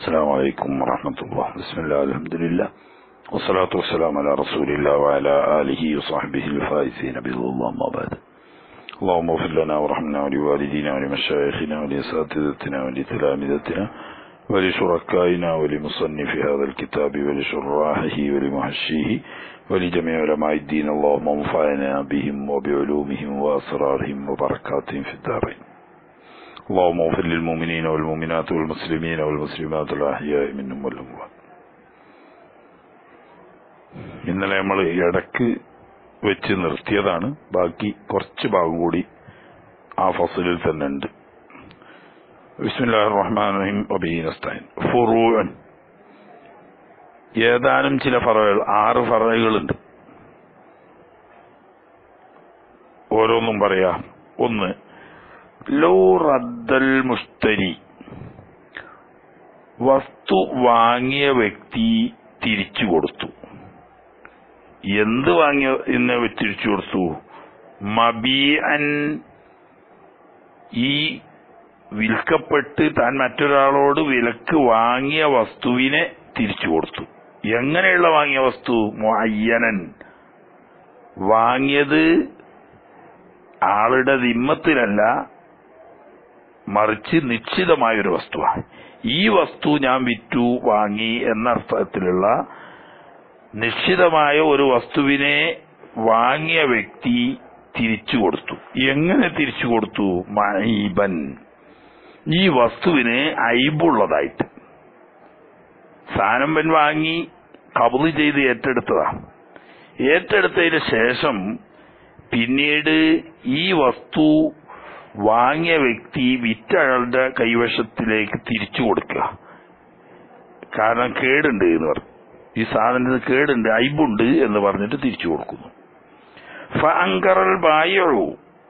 السلام عليكم ورحمة الله بسم الله الحمد لله والصلاة والسلام على رسول الله وعلى آله وصحبه الفائزين برضا الله ما بعد اللهم اغفر لنا وارحمنا ولوالدينا ولمشايخنا ولأساتذتنا ولتلامذتنا ولشركائنا ولمصنف هذا الكتاب ولشراحه ولمحشيه ولجميع علماء الدين اللهم انفعنا بهم وبعلومهم وأسرارهم وبركاتهم في الدارين اللهم اغفر للمؤمنين والمؤمنات والمسلمين والمسلمات الأحياء منهم والأموات ഇന്നലെ നമ്മൾ ഇടക്ക് വെച്ച് നിർത്തിയതാണ് ബാക്കി കുറച്ച് ഭാഗം കൂടി ആ ഫസലിൽ തന്നെ ഉണ്ട് ബിസ്മില്ലാഹിർ റഹ്മാൻ റഹീം വബീനസ്തൈൻ ഫുറൂൻ ഏതാനും ചില ഫറകൾ ആറ് ഫറകളുണ്ട് ഓരോന്നും പറയാം ഒന്ന് ലോ റദ്ദൽ മുസ്തരി വസ്തു വാങ്ങിയ വ്യക്തി തിരിച്ചു കൊടുത്തു എന്ത് വാങ്ങിയ എന്ന് തിരിച്ചു കൊടുത്തു മബിയൻ ഈ വിൽക്കപ്പെട്ട് താൻ മറ്റൊരാളോട് വിലക്ക് വാങ്ങിയ വസ്തുവിനെ തിരിച്ചു കൊടുത്തു എങ്ങനെയുള്ള വാങ്ങിയ വസ്തു അയ്യനൻ വാങ്ങിയത് ആളുടെ ദിമ്മത്തിലല്ല മറിച്ച് നിശ്ചിതമായ ഒരു വസ്തുവാണ് ഈ വസ്തു ഞാൻ വിറ്റു വാങ്ങി എന്ന അർത്ഥത്തിലുള്ള നിശ്ചിതമായ ഒരു വസ്തുവിനെ വാങ്ങിയ വ്യക്തി തിരിച്ചു കൊടുത്തു എങ്ങനെ തിരിച്ചു കൊടുത്തു മൈബൻ ഈ വസ്തുവിന് ഐബുള്ളതായിട്ട് സാധനം വാങ്ങി കബുള് ചെയ്ത് ഏറ്റെടുത്തതാ ഏറ്റെടുത്തതിന് ശേഷം പിന്നീട് ഈ വസ്തു വാങ്ങിയ വ്യക്തി വിറ്റയാളുടെ കൈവശത്തിലേക്ക് തിരിച്ചു കൊടുക്കുക കാരണം കേടുണ്ട് എന്ന് പറഞ്ഞു ഈ സാധനത്തിന് കേടുണ്ട് ഐബുണ്ട് എന്ന് പറഞ്ഞിട്ട് തിരിച്ചു കൊടുക്കുന്നു ഫങ്കറൽ ബായഴു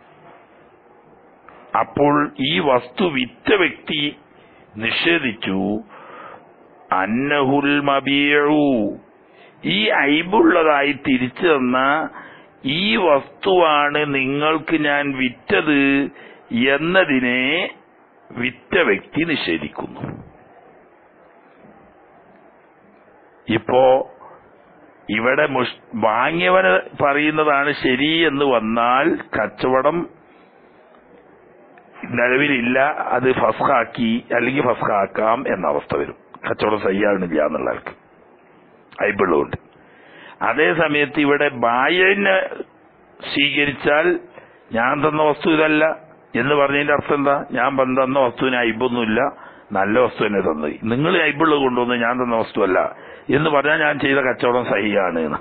അപ്പോൾ ഈ വസ്തു വിറ്റ വ്യക്തി നിഷേധിച്ചു അന്നഹുൽ മബിയഴു ഈ ഐബുള്ളതായി തിരിച്ചു തന്ന ഈ വസ്തുവാണ് നിങ്ങൾക്ക് ഞാൻ വിറ്റത് എന്നതിനെ വിറ്റ വ്യക്തി നിഷേധിക്കുന്നു ഇപ്പോ ഇവിടെ മുഷ് വാങ്ങിയവന് പറയുന്നതാണ് ശരി എന്ന് വന്നാൽ കച്ചവടം നിലവിലില്ല അത് ഫസ്ഹാക്കി അല്ലെങ്കിൽ ഫസ്ഹാക്കാം എന്ന അവസ്ഥ വരും കച്ചവടം സയ്യാണില്ല എന്നുള്ള ആൾക്ക് ഐബിളുണ്ട് അതേ സമയത്ത് ഇവിടെ ബായനെ സ്വീകരിച്ചാൽ ഞാൻ തന്ന വസ്തു ഇതല്ല എന്ന് പറഞ്ഞതിന്റെ അർത്ഥം എന്താ ഞാൻ തന്ന വസ്തുവിന് ഐബൊന്നുമില്ല നല്ല വസ്തു തന്നെ തന്നത് നിങ്ങൾ ഐബിള് കൊണ്ടുവന്ന് ഞാൻ തന്ന വസ്തുവല്ല എന്ന് പറഞ്ഞാൽ ഞാൻ ചെയ്ത കച്ചവടം സഹിയാണ് എന്ന്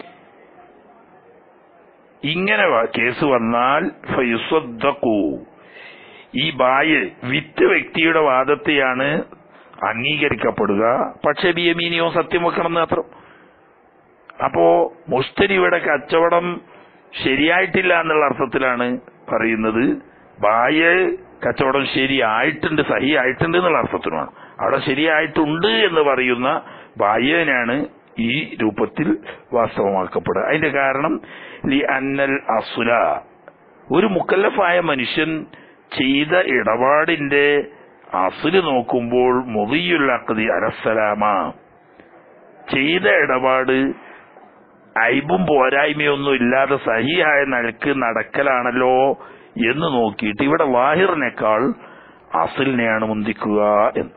ഇങ്ങനെ കേസ് വന്നാൽ ഫയുസദ്ദഖു ഈ ബായ് വിറ്റ് വ്യക്തിയുടെ വാദത്തെയാണ് അംഗീകരിക്കപ്പെടുക പക്ഷെ ബിയമീനിയോ സത്യം വെക്കണം മാത്രം അപ്പോ മുസ്തരിയുടെ കച്ചവടം ശരിയായിട്ടില്ല എന്നുള്ള അർത്ഥത്തിലാണ് പറയുന്നത് ബായ കച്ചവടം ശരിയായിട്ടുണ്ട് സഹി ആയിട്ടുണ്ട് എന്നുള്ള അർത്ഥത്തിനുമാണ് അവിടെ ശരിയായിട്ടുണ്ട് എന്ന് പറയുന്ന ബായനാണ് ഈ രൂപത്തിൽ വാസ്തവമാക്കപ്പെടുക അതിന്റെ കാരണം ലി അന്നൽ അസുല ഒരു മുക്കല്ലഫായ മനുഷ്യൻ ചെയ്ത ഇടപാടിന്റെ അസുല് നോക്കുമ്പോൾ മുറിയുള്ള അക്കതി അരസലാമ ചെയ്ത ഇടപാട് ഐബും പോരായ്മയൊന്നും ഇല്ലാതെ സഹിയായ നിലക്ക് നടക്കലാണല്ലോ എന്ന് നോക്കിയിട്ട് ഇവിടെ വാഹിറിനേക്കാൾ അസലിനെയാണ് മുന്തിക്കുക എന്ന്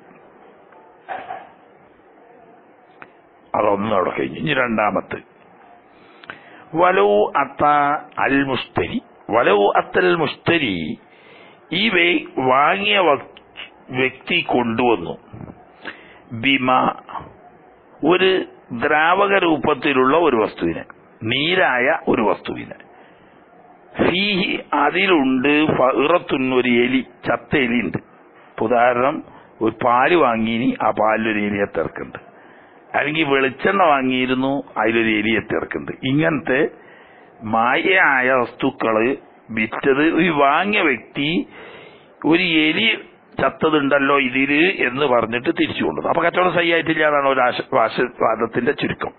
അതൊന്നും അവിടെ കഴിഞ്ഞു ഇനി രണ്ടാമത്തെ വലോ അത്ത അൽ മുസ്തരി വലോ അത്തൽ മുസ്തരി ഈ വാങ്ങിയ വ്യക്തി കൊണ്ടുവന്നു ബിമ ഒരു ദ്രാവക രൂപത്തിലുള്ള ഒരു വസ്തുവിനെ നീരായ ഒരു വസ്തുവിനെ ഫീഹി അതിലുണ്ട് ഫറത്തുൻ ഒരു എലി ചത്ത എലി ഉണ്ട് ഉദാഹരണം ഒരു പാല് വാങ്ങിനി ആ പാലിലൊരു എലിയെ തിറക്കുന്നുണ്ട് അല്ലെങ്കിൽ വെളിച്ചെണ്ണ വാങ്ങിയിരുന്നു അതിലൊരു എലിയെ തിറക്കുന്നുണ്ട് ഇങ്ങനത്തെ മായയായ വസ്തുക്കള് വിറ്റത് ഈ വാങ്ങിയ വ്യക്തി ഒരു എലി ചത്തതുണ്ടല്ലോ ഇതില് എന്ന് പറഞ്ഞിട്ട് തിരിച്ചു കൊണ്ടുവന്നു അപ്പൊ കച്ചവടം സഹിയായിട്ടില്ല എന്നാണ് ഒരു വാദത്തിന്റെ ചുരുക്കം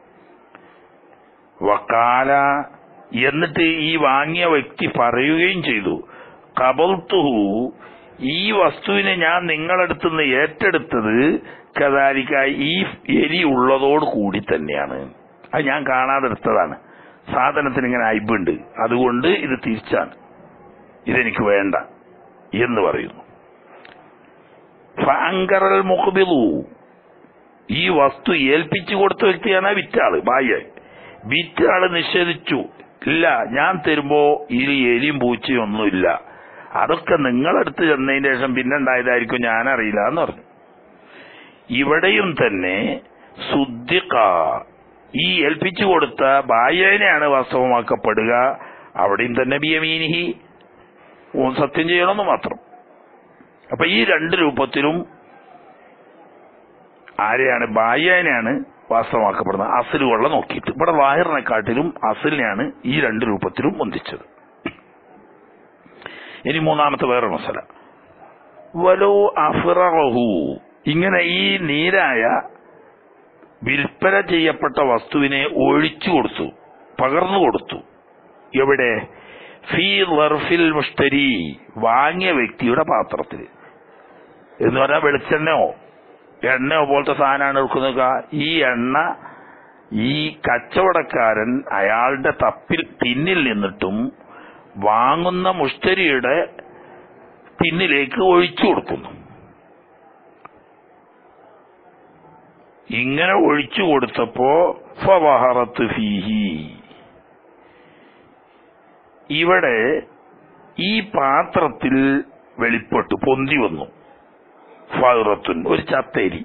വക്കാല എന്നിട്ട് ഈ വാങ്ങിയ വ്യക്തി പറയുകയും ചെയ്തു കബൽത്തുഹു ഈ വസ്തുവിനെ ഞാൻ നിങ്ങളടുത്തുനിന്ന് ഏറ്റെടുത്തത് കദാലിക്ക ഈ എലി ഉള്ളതോട് കൂടി തന്നെയാണ് അത് ഞാൻ കാണാതെ എടുത്തതാണ് സാധനത്തിന് ഇങ്ങനെ അയബുണ്ട് അതുകൊണ്ട് ഇത് തിരിച്ചാണ് ഇതെനിക്ക് വേണ്ട എന്ന് പറയുന്നു ഫാങ്കറൽ മുഖബിലു ഈ വസ്തു ഏൽപ്പിച്ചു കൊടുത്ത വ്യക്തിയാണ് വിറ്റാള് ബാഹ്യ വിറ്റാള് നിഷേധിച്ചു ഇല്ല ഞാൻ തരുമ്പോ ഇതിൽ എലിയും പൂച്ചയും ഒന്നുമില്ല അതൊക്കെ നിങ്ങളടുത്ത് ചെന്നതിന് ശേഷം പിന്നെ ഉണ്ടായതായിരിക്കും ഞാൻ അറിയില്ല എന്ന് പറഞ്ഞു ഇവിടെയും തന്നെ സുദ്ദിഖ ഈ ഏൽപ്പിച്ചു കൊടുത്ത ബാഹ്യനെയാണ് വാസ്തവമാക്കപ്പെടുക അവിടെയും തന്നെ ബിയമീനിഹി സത്യം ചെയ്യണമെന്ന് മാത്രം അപ്പൊ ഈ രണ്ട് രൂപത്തിലും ആരെയാണ് ബാഹ്യനെയാണ് വാസ്തവമാക്കപ്പെടുന്നത് അസലുകൊള്ള നോക്കിയിട്ട് ഇവിടെ വാഹിറിനെക്കാട്ടിലും അസലിനെയാണ് ഈ രണ്ട് രൂപത്തിലും ഒന്നിച്ചത് ഇനി മൂന്നാമത്തെ വേറെ മസല വലോ അഫിറഹു ഇങ്ങനെ ഈ നീരായ വിൽപ്പന ചെയ്യപ്പെട്ട വസ്തുവിനെ ഒഴിച്ചു കൊടുത്തു പകർന്നു കൊടുത്തു എവിടെ ഫീ വർഫിൽ മുഷ്തരി വാങ്ങിയ വ്യക്തിയുടെ പാത്രത്തിൽ എന്ന് പറഞ്ഞാൽ വെളിച്ചെണ്ണയോ എണ്ണയോ പോലത്തെ സാധനമാണ് എടുക്കുന്നത് ഈ എണ്ണ ഈ കച്ചവടക്കാരൻ അയാളുടെ തപ്പിൽ ടിന്നിൽ നിന്നിട്ടും വാങ്ങുന്ന മുഷ്തരിയുടെ ടിന്നിലേക്ക് ഒഴിച്ചു കൊടുക്കുന്നു ഇങ്ങനെ ഒഴിച്ചു കൊടുത്തപ്പോ ഫവഹറത്ത് ഫീഹി ഇവിടെ ഈ പാത്രത്തിൽ വെളിപ്പെട്ടു പൊന്തി വന്നു ഫറത്തുൻ ഒരു ചത്തേരി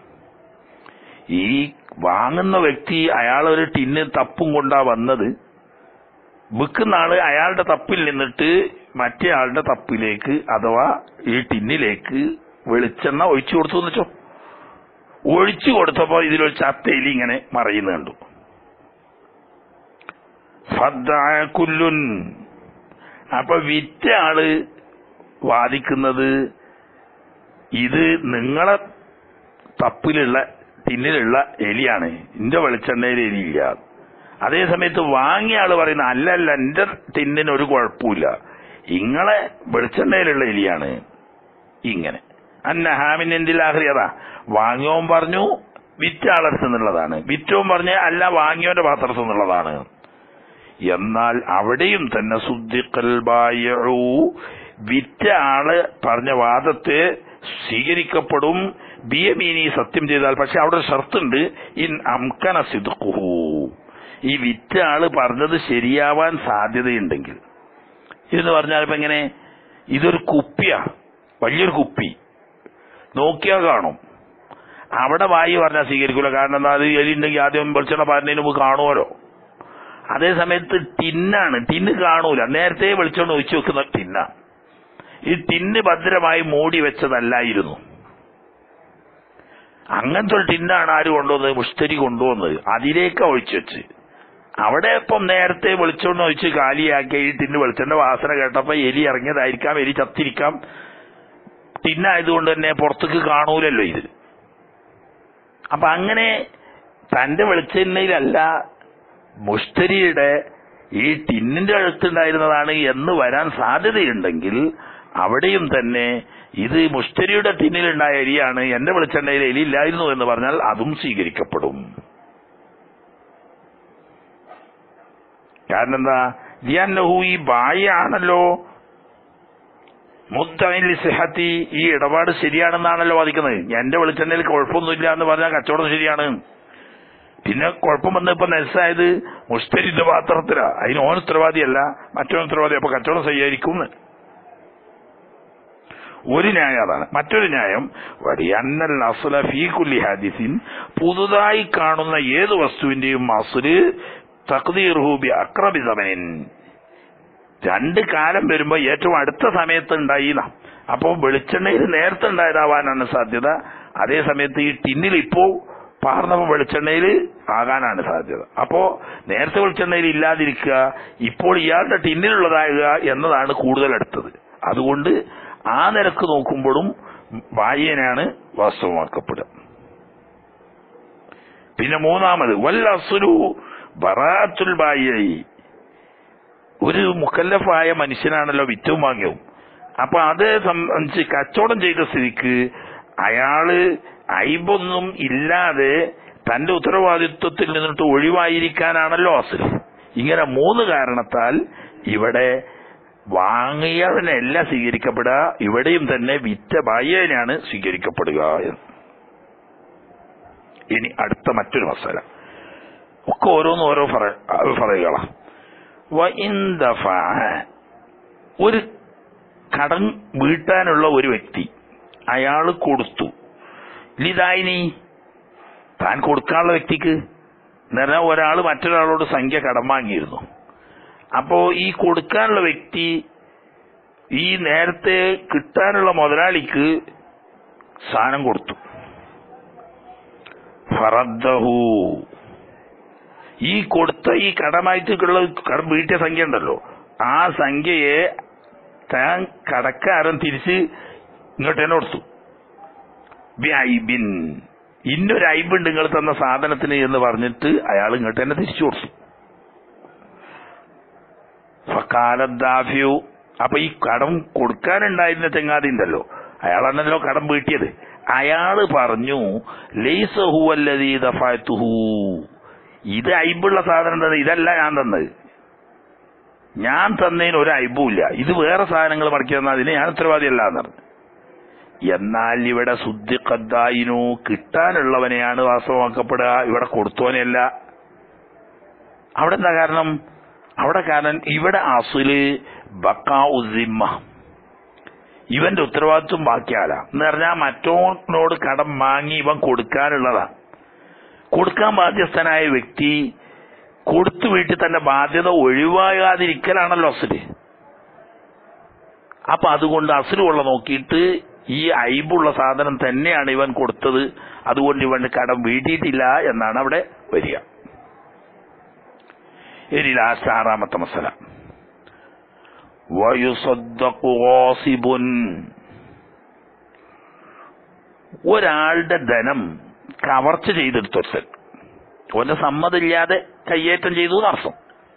ഈ വാങ്ങുന്ന വ്യക്തി അയാൾ ഒരു ടിന്ന് തപ്പും കൊണ്ടാ വന്നത് വിൽക്കുന്ന ആള് അയാളുടെ തപ്പിൽ നിന്നിട്ട് മറ്റേ ആളുടെ തപ്പിലേക്ക് അഥവാ ഈ ടിന്നിലേക്ക് വെളിച്ചെണ്ണ ഒഴിച്ചു കൊടുത്തു എന്ന് വെച്ചോ ഒഴിച്ചു കൊടുത്തപ്പോ ഇതിലൊരു ചത്തേലി ഇങ്ങനെ മറയുന്ന കണ്ടു ഫദ്ദാക്കുല്ലുൻ അപ്പൊ വിറ്റ ആള് വാദിക്കുന്നത് ഇത് നിങ്ങളെ തപ്പിലുള്ള ടിന്നിലുള്ള എലിയാണ് എന്റെ വെളിച്ചെണ്ണയിൽ എലിയില്ല അതേ സമയത്ത് വാങ്ങിയ ആള് പറയുന്ന അല്ല അല്ല എന്റെ ടിന്നിന് ഒരു കുഴപ്പമില്ല ഇങ്ങളെ വെളിച്ചെണ്ണയിലുള്ള എലിയാണ് ഇങ്ങനെ അന്നഹാമിൻ എന്തിൽ ആഹ്രിയതാ വാങ്ങിയോൻ പറഞ്ഞു വിറ്റ ആളടുത്ത് നിന്നുള്ളതാണ് വിറ്റോൻ പറഞ്ഞ അല്ല വാങ്ങിയോന്റെ പാത്രത്തിൽ നിന്നുള്ളതാണ് എന്നാൽ അവിടെയും തന്നെ സുദ്ദിഖൽ ബായഉ വിറ്റ ആള് പറഞ്ഞ വാദത്തെ സ്വീകരിക്കപ്പെടും ബിയമീനി സത്യം ചെയ്താൽ പക്ഷെ അവിടെ ഒരു ഷർത്തുണ്ട് ഇൻ അംകന സിദ്ഖുഹു ഈ വിറ്റ ആള് പറഞ്ഞത് ശരിയാവാൻ സാധ്യതയുണ്ടെങ്കിൽ എന്ന് പറഞ്ഞാൽ ഇപ്പൊ എങ്ങനെ ഇതൊരു കുപ്പിയാ വലിയൊരു കുപ്പി നോക്കിയാൽ കാണും അവിടെ വായി പറഞ്ഞാൽ സ്വീകരിക്കൂല കാരണം എന്താ അത് എലി ഉണ്ടെങ്കിൽ ആദ്യം വെളിച്ചെണ്ണ പറഞ്ഞതിന് മുമ്പ് കാണുമല്ലോ അതേ സമയത്ത് ടിന്നാണ് ടിന്ന് കാണൂല നേരത്തെ വെളിച്ചെണ്ണ ഒഴിച്ചു വെക്കുന്ന ടിന്ന ഈ ടിന്ന് ഭദ്രമായി മൂടി വെച്ചതല്ലായിരുന്നു അങ്ങനത്തെ ഒരു ടിന്നാണ് ആര് കൊണ്ടുവന്നത് മുഷ്തരി കൊണ്ടുവന്നത് അതിലേക്ക് ഒഴിച്ചു വെച്ച് അവിടെ ഇപ്പം നേരത്തെ വെളിച്ചെണ്ണ ഒഴിച്ച് കാലിയാക്കിയ ഈ ടിന്ന് വെളിച്ചെണ്ണ വാസന കേട്ടപ്പോ എലി ഇറങ്ങിയതായിരിക്കാം എലി ചത്തിരിക്കാം ടിന്നായതുകൊണ്ട് തന്നെ പുറത്തേക്ക് കാണൂലല്ലോ ഇത് അപ്പൊ അങ്ങനെ തന്റെ വെളിച്ചെണ്ണയിലല്ല മുഷ്തരിയുടെ ഈ ടിന്നിന്റെ അടുത്തുണ്ടായിരുന്നതാണ് എന്ന് വരാൻ സാധ്യതയുണ്ടെങ്കിൽ അവിടെയും തന്നെ ഇത് മുഷ്തരിയുടെ ടിന്നിലുണ്ടായ എലിയാണ് എന്റെ വെളിച്ചെണ്ണയിൽ എലി ഇല്ലായിരുന്നു എന്ന് പറഞ്ഞാൽ അതും സ്വീകരിക്കപ്പെടും കാരണം എന്താ ലിയന്നഹു ഈ ബായാണല്ലോ മുദ്ദൈൻ സിഹത്തി ഈ ഇടപാട് ശരിയാണെന്നാണല്ലോ വാദിക്കുന്നത് എന്റെ വെളിച്ചെണ്ണയിൽ കുഴപ്പമൊന്നുമില്ല എന്ന് പറഞ്ഞാൽ കച്ചവടം ശരിയാണ് പിന്നെ കുഴപ്പം വന്ന് ഇപ്പൊ നെൽസായത് മുഷ്തരിന്റെ പാത്രത്തിലാ അതിന് ഓൻ ഉത്തരവാദിയല്ല മറ്റൊരു ഉത്തരവാദി അപ്പൊ കച്ചവടം ചെയ്യായിരിക്കും ഒരു ന്യായം അതാണ് മറ്റൊരു ന്യായം വടിയന്നൽ അസുല ഫീ കുല്ലി ഹാദിസിൻ പുതുതായി കാണുന്ന ഏത് വസ്തുവിന്റെയും അസുല് തക്തീർഹൂബി അക്രബി സമയൻ രണ്ട് കാലം വരുമ്പോ ഏറ്റവും അടുത്ത സമയത്ത് ഉണ്ടായിന്ന അപ്പോ വെളിച്ചെണ്ണയിൽ നേരത്തെ ഉണ്ടായതാവാനാണ് സാധ്യത അതേ സമയത്ത് ഈ ടിന്നിൽ ഇപ്പോ പാർന്നപ്പോ വെളിച്ചെണ്ണയിൽ ആകാനാണ് സാധ്യത അപ്പോ നേരത്തെ വെളിച്ചെണ്ണയിൽ ഇല്ലാതിരിക്കുക ഇപ്പോൾ ഇയാളുടെ ടിന്നിലുള്ളതാകുക എന്നതാണ് കൂടുതൽ അടുത്തത് അതുകൊണ്ട് ആ നിരക്ക് നോക്കുമ്പോഴും വായനാണ് വാസ്തവമാക്കപ്പെടുക പിന്നെ മൂന്നാമത് വൽ അസുലു ബറാത്തുൽ ബായി ഒരു മുക്കല്ലഫായ മനുഷ്യനാണല്ലോ വിറ്റവും വാങ്ങിയവും അപ്പൊ അത് സംബന്ധിച്ച് കച്ചവടം ചെയ്ത സ്ഥിതിക്ക് അയാള് ഐബൊന്നും ഇല്ലാതെ തന്റെ ഉത്തരവാദിത്വത്തിൽ നിന്നിട്ട് ഒഴിവായിരിക്കാനാണല്ലോ അസിൽ ഇങ്ങനെ മൂന്ന് കാരണത്താൽ ഇവിടെ വാങ്ങിയവനല്ല സ്വീകരിക്കപ്പെടുക ഇവിടെയും തന്നെ വിറ്റ ബാഹ്യനാണ് സ്വീകരിക്കപ്പെടുക എന്ന് ഇനി അടുത്ത മറ്റൊരു മസാല ഒക്കെ ഓരോന്നും ഓരോ പറയുകളാ ഒരു കടം വീട്ടാനുള്ള ഒരു വ്യക്തി അയാൾ കൊടുത്തു ലിതായിനി താൻ കൊടുക്കാനുള്ള വ്യക്തിക്ക് എന്ന് ഒരാൾ മറ്റൊരാളോട് സംഖ്യ കടം വാങ്ങിയിരുന്നു അപ്പോ ഈ കൊടുക്കാനുള്ള വ്യക്തി ഈ നേരത്തെ കിട്ടാനുള്ള മുതലാളിക്ക് സാധനം കൊടുത്തു ഫറദ്ദഹു ഈ കൊടുത്ത ഈ കടമായിട്ടുള്ള കടം വീട്ടിയ സംഖ്യ ഉണ്ടല്ലോ ആ സംഖ്യയെ താൻ കടക്കാരൻ തിരിച്ച് ഇങ്ങോട്ട് തന്നെ കൊടുത്തു ബി ഐബിൻ ഇന്നൊരു ഐബുണ്ട് നിങ്ങൾ തന്ന സാധനത്തിന് എന്ന് പറഞ്ഞിട്ട് അയാൾ ഇങ്ങോട്ട് തന്നെ തിരിച്ചു കൊടുത്തു ഫക്കാലദ്ദാഫ്യു അപ്പൊ ഈ കടം കൊടുക്കാനുണ്ടായിരുന്ന ചെങ്ങാതി ഉണ്ടല്ലോ അയാളാണല്ലോ കടം വീട്ടിയത് അയാള് പറഞ്ഞു ലൈസഹുവല്ലതീ ദഫാത്തുഹു ഇത് അയിബുള്ള സാധനം തന്നെ ഇതല്ല ഞാൻ തന്നത് ഞാൻ തന്നതിന് ഒരു അയിബുമില്ല ഇത് വേറെ സാധനങ്ങൾ മടക്കി തന്നാൽ അതിന് ഞാൻ ഉത്തരവാദിയല്ല എന്ന് പറഞ്ഞു എന്നാൽ ഇവിടെ ശുദ്ധിക്കദ്ദായിനു കിട്ടാനുള്ളവനെയാണ് വാസ്തവമാക്കപ്പെടുക ഇവിടെ കൊടുത്തോനെയല്ല അവിടെ എന്താ കാരണം അവിടെ കാരണം ഇവിടെ അസുല് ബക്കാ ഉസിമ്മ ഇവന്റെ ഉത്തരവാദിത്വം ബാക്കിയാല എന്ന് പറഞ്ഞാൽ മറ്റോനോട് കടം വാങ്ങി ഇവൻ കൊടുക്കാനുള്ളതാ കൊടുക്കാൻ ബാധ്യസ്ഥനായ വ്യക്തി കൊടുത്തു വീട്ടിൽ തന്റെ ബാധ്യത ഒഴിവാകാതിരിക്കലാണല്ലോ അസുല് അപ്പൊ അതുകൊണ്ട് അസുലുള്ള നോക്കിയിട്ട് ഈ ഐബുള്ള സാധനം തന്നെയാണ് ഇവൻ കൊടുത്തത് അതുകൊണ്ട് ഇവൻ കടം വീട്ടിയിട്ടില്ല എന്നാണ് അവിടെ വരിക ഇനി ലാസ്റ്റ് ആറാമത്തെ മസല വയുസദ്ദഖു ഗാസിബുൻ ഒരാളുടെ ധനം കവർച്ച ചെയ്തെടുത്തൊരുത്തൻ ഓന്റെ സമ്മതമില്ലാതെ കയ്യേറ്റം ചെയ്തു എന്നർത്ഥം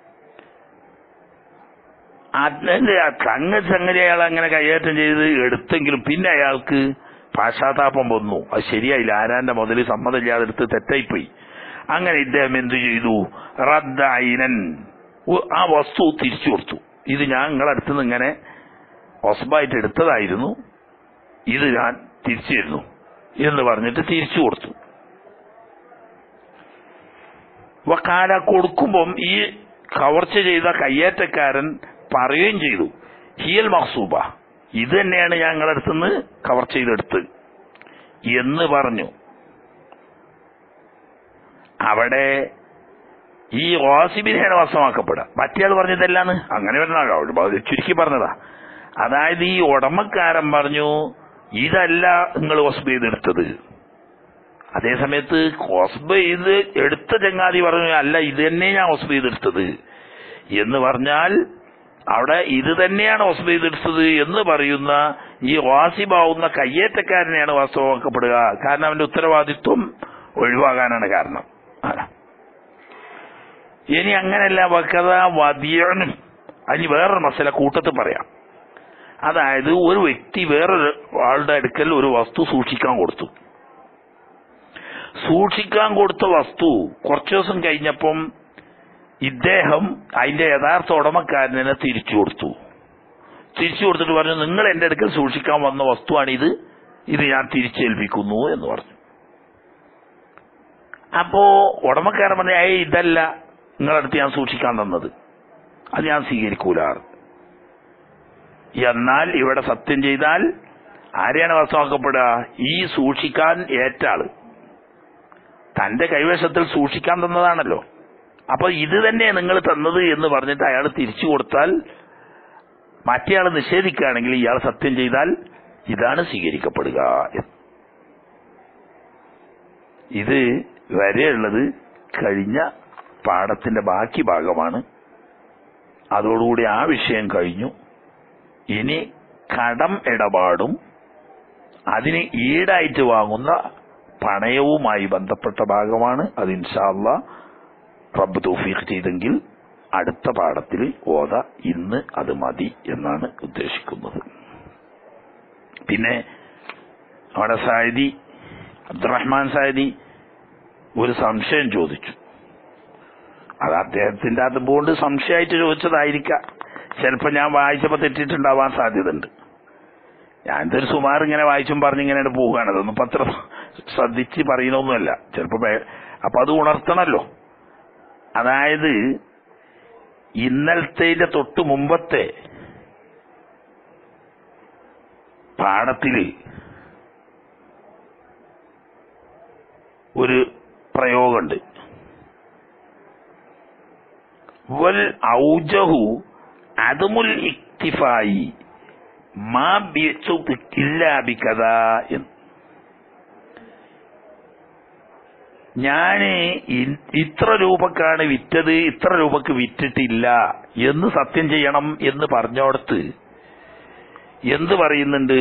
അതിന്റെ സംഗതി സംഗതി അയാൾ അങ്ങനെ കയ്യേറ്റം ചെയ്ത് എടുത്തെങ്കിലും പിന്നെ അയാൾക്ക് പാശ്ചാത്താപം വന്നു അത് ശരിയായില്ല ആരാന്റെ മുതൽ സമ്മതമില്ലാതെ എടുത്ത് തെറ്റായിപ്പോയി അങ്ങനെ ഇദ്ദേഹം എന്തു ചെയ്തു റദ്ദൈനൻ ആ വസ്തു തിരിച്ചു കൊടുത്തു ഇത് ഞാൻ നിങ്ങളുടെ അടുത്ത് നിന്ന് ഇങ്ങനെ ഒസബായിട്ട് എടുത്തതായിരുന്നു ഇത് ഞാൻ തിരിച്ചു തരുന്നു എന്ന് പറഞ്ഞിട്ട് തിരിച്ചു കൊടുത്തു വക്കാല കൊടുക്കുമ്പം ഈ കവർച്ച ചെയ്ത കയ്യേറ്റക്കാരൻ പറയുകയും ചെയ്തു ഹിയൽ മഹസൂബ ഇത് തന്നെയാണ് ഞങ്ങളുടെ അടുത്തുനിന്ന് കവർ ചെയ്തെടുത്ത് എന്ന് പറഞ്ഞു അവിടെ ഈ വാസിബിനെയാണ് വസമാക്കപ്പെടുക മറ്റേയാൾ പറഞ്ഞതല്ലാന്ന് അങ്ങനെ പറഞ്ഞ ചുരുക്കി പറഞ്ഞതാ അതായത് ഈ ഉടമക്കാരൻ പറഞ്ഞു ഇതല്ല നിങ്ങൾ വസ്ബ് ചെയ്തെടുത്തത് അതേ സമയത്ത് വസ്ബ് ചെയ്ത് എടുത്ത ചങ്ങാതി പറഞ്ഞു അല്ല ഇത് തന്നെ ഞാൻ വസ്ബ് ചെയ്തെടുത്തത് എന്ന് പറഞ്ഞാൽ അവിടെ ഇത് തന്നെയാണ് വസ്ബ് ചെയ്തെടുത്തത് എന്ന് പറയുന്ന ഈ വാസിബാവുന്ന കയ്യേറ്റക്കാരനെയാണ് വാസ്തവമാക്കപ്പെടുക കാരണം അവന്റെ ഉത്തരവാദിത്വം ഒഴിവാകാനാണ് കാരണം ഇനി അങ്ങനെയല്ല വക്കത വതിയനും അതിന് വേറൊരു മസല കൂട്ടത്തിൽ പറയാം അതായത് ഒരു വ്യക്തി വേറൊരു ആളുടെ അടുക്കൽ ഒരു വസ്തു സൂക്ഷിക്കാൻ കൊടുത്തു സൂക്ഷിക്കാൻ കൊടുത്ത വസ്തു കുറച്ചു ദിവസം കഴിഞ്ഞപ്പം ഇദ്ദേഹം അതിന്റെ യഥാർത്ഥ ഉടമക്കാരനെ തിരിച്ചു കൊടുത്തു തിരിച്ചു കൊടുത്തിട്ട് പറഞ്ഞു നിങ്ങൾ എന്റെ അടുക്കൽ സൂക്ഷിക്കാൻ വന്ന വസ്തുവാണിത് ഇത് ഞാൻ തിരിച്ചേൽപ്പിക്കുന്നു എന്ന് പറഞ്ഞു അപ്പോ ഉടമക്കാരൻ പറഞ്ഞ ഏ ഇതല്ല നിങ്ങളടുത്ത് ഞാൻ സൂക്ഷിക്കാൻ തന്നത് അത് ഞാൻ സ്വീകരിക്കൂല എന്നാൽ ഇവിടെ സത്യം ചെയ്താൽ ആരെയാണ് വസ്തുവാക്കപ്പെടുക ഈ സൂക്ഷിക്കാൻ ഏറ്റ ആള് തന്റെ കൈവശത്തിൽ സൂക്ഷിക്കാൻ തന്നതാണല്ലോ അപ്പൊ ഇത് തന്നെ നിങ്ങൾ തന്നത് എന്ന് പറഞ്ഞിട്ട് അയാൾ തിരിച്ചു കൊടുത്താൽ മറ്റേയാൾ നിഷേധിക്കുകയാണെങ്കിൽ ഇയാൾ സത്യം ചെയ്താൽ ഇതാണ് സ്വീകരിക്കപ്പെടുക ഇത് വരെയുള്ളത് കഴിഞ്ഞ പാഠത്തിന്റെ ബാക്കി ഭാഗമാണ് അതോടുകൂടി ആ വിഷയം കഴിഞ്ഞു ഇനി കടം ഇടപാടും അതിന് ഈടായിട്ട് വാങ്ങുന്ന പണയവുമായി ബന്ധപ്പെട്ട ഭാഗമാണ് അത് ഇൻഷാല്ല റബ്ബ് തൗഫീഖ് ചെയ്തെങ്കിൽ അടുത്ത പാഠത്തിൽ ഓത ഇന്ന് അത് മതി എന്നാണ് ഉദ്ദേശിക്കുന്നത് പിന്നെ അവിടെ സായദി അബ്ദുറഹ്മാൻ സായദി ഒരു സംശയം ചോദിച്ചു അത് അദ്ദേഹത്തിന്റെ അത് ബോണ്ട് സംശയമായിട്ട് ചോദിച്ചതായിരിക്കാം ചിലപ്പോൾ ഞാൻ വായിച്ചപ്പോൾ തെറ്റിയിട്ടുണ്ടാവാൻ സാധ്യതയുണ്ട് ഞാൻ ഇതൊരു സുമാർ ഇങ്ങനെ വായിച്ചും പറഞ്ഞിങ്ങനെ പോവുകയാണ് അതൊന്നും പത്ര ശ്രദ്ധിച്ച് പറയുന്നൊന്നുമല്ല ചിലപ്പോൾ അപ്പൊ അത് ഉണർത്തണല്ലോ അതായത് ഇന്നലത്തെ തൊട്ട് മുമ്പത്തെ പാഠത്തില് ഒരു പ്രയോഗമുണ്ട് വൽ ഔജഹു അതുമുൽ ഇക്തിഫായി മാ ബിഅ്തു ഇല്ലാ ബികദാ എന്ന് ഞാന് ഇ- ഇത്ര രൂപക്കാണ് വിറ്റത് ഇത്ര രൂപക്ക് വിറ്റിട്ടില്ല എന്ന് സത്യം ചെയ്യണം എന്ന് പറഞ്ഞോടത്ത് എന്ത് പറയുന്നുണ്ട്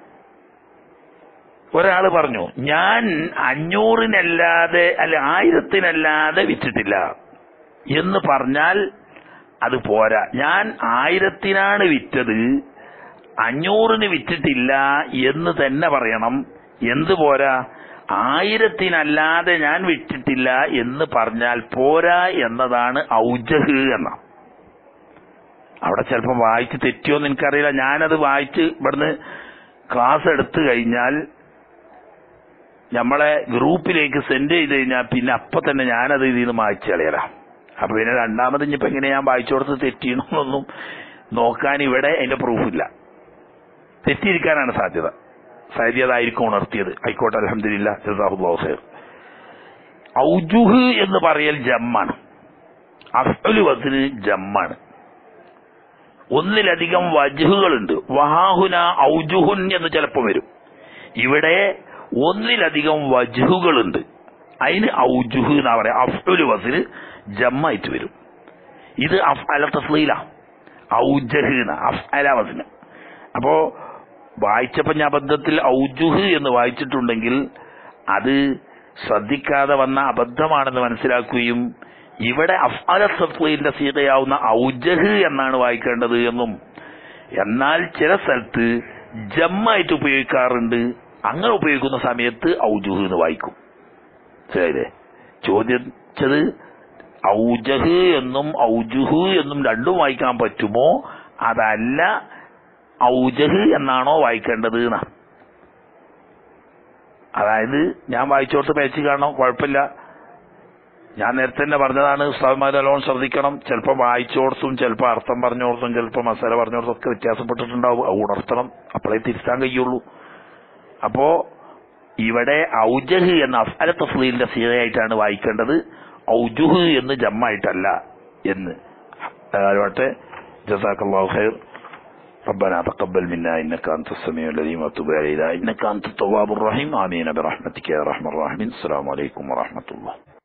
ഒരാള് പറഞ്ഞു ഞാൻ അഞ്ഞൂറിനല്ലാതെ അല്ല ആയിരത്തിനല്ലാതെ വിറ്റിട്ടില്ല എന്ന് പറഞ്ഞാൽ അത് പോരാ ഞാൻ ആയിരത്തിനാണ് വിറ്റത് അഞ്ഞൂറിന് വിറ്റിട്ടില്ല എന്ന് തന്നെ പറയണം എന്ത് പോരാ ആയിരത്തിനല്ലാതെ ഞാൻ വിറ്റിട്ടില്ല എന്ന് പറഞ്ഞാൽ പോരാ എന്നതാണ് ഔജഹ് എന്ന അവിടെ ചിലപ്പോൾ വായിച്ച് തെറ്റിയോന്ന് എനിക്കറിയില്ല ഞാനത് വായിച്ച് ഇവിടുന്ന് ക്ലാസ് എടുത്തു കഴിഞ്ഞാൽ നമ്മളെ ഗ്രൂപ്പിലേക്ക് സെൻഡ് ചെയ്ത് കഴിഞ്ഞാൽ പിന്നെ അപ്പൊ തന്നെ ഞാനത് ഇതിൽ നിന്ന് വായിച്ചു കളയലാം അപ്പൊ പിന്നെ രണ്ടാമത് ഇനിയിപ്പോ എങ്ങനെ ഞാൻ വായിച്ചു കൊടുത്ത് തെറ്റിയണമെന്നൊന്നും നോക്കാൻ ഇവിടെ അതിന്റെ പ്രൂഫില്ല തെറ്റിയിരിക്കാനാണ് സാധ്യത സാധ്യത അതായിരിക്കും ഉണർത്തിയത് ആയിക്കോട്ടെ അലഹമില്ല ജസാഹുദ്ദോസേർ ഔജുഹ് എന്ന് പറയൽ ജമ്മാണ് അഫ്അലു വസിന് ജമ്മാണ് ഒന്നിലധികം വജുഹുകളുണ്ട് വഹാഹുന ഔജുഹുൻ എന്ന് ചിലപ്പോൾ വരും ഇവിടെ ഒന്നിലധികം വജുഹുകളുണ്ട് അതിന് ഔജുഹ് എന്നാ പറയാ അഫ്അലു വസിന് ജമ്മായിട്ട് വരും ഇത് അഫ് അല തസ്ലീല ഔജഹ് എന്ന അഫ് അല വസിന് അപ്പോ വായിച്ചപ്പോ ഞാൻ അബദ്ധത്തിൽ ഔജുഹ് എന്ന് വായിച്ചിട്ടുണ്ടെങ്കിൽ അത് ശ്രദ്ധിക്കാതെ വന്ന അബദ്ധമാണെന്ന് മനസ്സിലാക്കുകയും ഇവിടെ അഫ്അല തസ്ലീലിന്റെ സീതയാവുന്ന ഔജഹ് എന്നാണ് വായിക്കേണ്ടത് എന്നും എന്നാൽ ചില സ്ഥലത്ത് ജമ്മായിട്ട് ഉപയോഗിക്കാറുണ്ട് അങ്ങനെ ഉപയോഗിക്കുന്ന സമയത്ത് ഔജുഹ് എന്ന് വായിക്കും ശരിയല്ലേ ചോദിച്ചത് ഔജഹ് എന്നും ഔജുഹ് എന്നും രണ്ടും വായിക്കാൻ പറ്റുമോ അതല്ല ഔജഹ് എന്നാണോ വായിക്കേണ്ടത് എന്നാ അതായത് ഞാൻ വായിച്ചോർത്ത് പേച്ച് കാണണം കുഴപ്പമില്ല ഞാൻ നേരത്തെ തന്നെ പറഞ്ഞതാണ് ഉസ്താദ്മാർ നല്ലോണം ശ്രദ്ധിക്കണം ചിലപ്പോൾ വായിച്ചോർത്തും ചിലപ്പോൾ അർത്ഥം പറഞ്ഞോർത്തും ചിലപ്പോൾ മസാല പറഞ്ഞോർത്തും ഒക്കെ വ്യത്യാസപ്പെട്ടിട്ടുണ്ടാവും അത് ഉണർത്തണം അപ്പോഴേ തിരുത്താൻ കഴിയുള്ളൂ അപ്പോ ഇവിടെ ഔജഹ് എന്ന അഫ്അല തസ്ലീലിന്റെ സീതയായിട്ടാണ് വായിക്കേണ്ടത് ഔജുഹ് എന്ന് ജമ്മായിട്ടല്ല എന്ന് ആവട്ടെ ജസാഖല്ലാഹു ഖൈർ ربنا تقبل منا انك انت السميع العليم وتب علينا انك انت التواب الرحيم امين برحمتك يا ارحم الراحمين السلام عليكم ورحمه الله